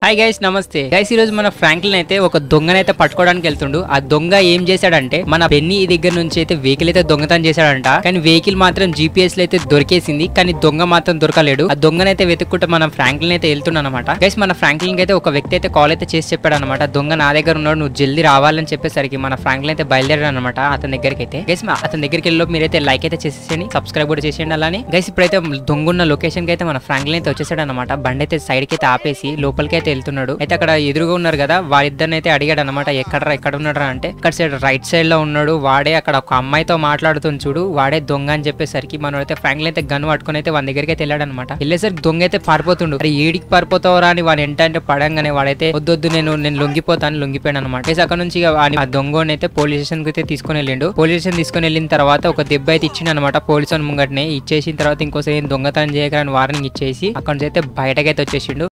hi guys నమస్తే guys ఈ రోజు మన ఫ్రాంక్లిన్ అయితే ఒక దొంగనైతే పట్టుకోవడానికి వెళ్తుండు ఆ దొంగ ఏం చేశాడంటే మన బెన్నీ దగ్గర నుంచి అయితే వెహికల్ అయితే దొంగతనం చేశాడంట కానీ వెహికల్ మాత్రం జీపీఎస్ లో అయితే దొరికేసింది కానీ దొంగ మాత్రం దొరకలేడు ఆ దొంగనైతే వెతుక్కుంటే మన ఫ్రాంక్లిన్ అయితే వెళ్తున్నాడు అనమాట గైస్ మన ఫ్రాంక్లిన్ అయితే ఒక వ్యక్తి అయితే కాల్ అయితే చేసి చెప్పాడు అనమాట దొంగ నా దగ్గర ఉన్నాడు నువ్వు జల్దీ రావాలని చెప్పేసరికి మన ఫ్రాంక్లిన్ అయితే బయలుదేరాడు అనమాట అతని దగ్గరికి అయితే గైస్ అతని దగ్గరికి వెళ్ళి మీరైతే లైక్ అయితే చేసేసి సబ్స్క్రైబ్ కూడా చేసేయండి అలానే గైస్ ఇప్పుడైతే దొంగ ఉన్న లొకేషన్ కి అయితే మన ఫ్రాంక్లిన్ అయితే వచ్చేసాడు అనమాట బండి అయితే సైడ్ కి అయితే ఆపేసి లోపలికి అయితే వెళ్తున్నాడు అయితే అక్కడ ఎదురుగా ఉన్నారు కదా వాళ్ళిద్దరిని అయితే అడిగాడు అనమాట ఎక్కడ ఎక్కడ ఉన్నాడు అంటే ఇక్కడ సైడ్ రైట్ సైడ్ లో ఉన్నాడు వాడే అక్కడ ఒక అమ్మాయితో మాట్లాడుతుంది చూడు వాడే దొంగ అని చెప్పేసరికి మనం అయితే ఫ్రాంక్లిన్ అయితే గన్ పట్టుకొని అయితే వాని దగ్గరికి అయితే వెళ్ళాడు అనమాట వెళ్ళేసరికి దొంగ అయితే పారిపోతుండు అరే ఏడికి పారిపోతావరా అని వాడు ఎంట అంటే పడంగానే వాడైతే వద్దొద్దు నేను నేను లొంగిపోతాను లొంగిపోయాను అనమాట అక్కడ నుంచి ఇక వాని- ఆ దొంగని అయితే పోలీస్ స్టేషన్ కి అయితే తీసుకొని వెళ్ళిండు పోలీస్ స్టేషన్ తీసుకొని వెళ్ళిన తర్వాత ఒక దెబ్బ అయితే ఇచ్చిండు అనమాట పోలీసు ముంగట్నే ఇచ్చేసిన తర్వాత ఇంకోసారి ఏం దొంగతనం చేయకని వార్నింగ్ ఇచ్చేసి అక్కడ నుంచి అయితే బయటకైతే వచ్చేసిండు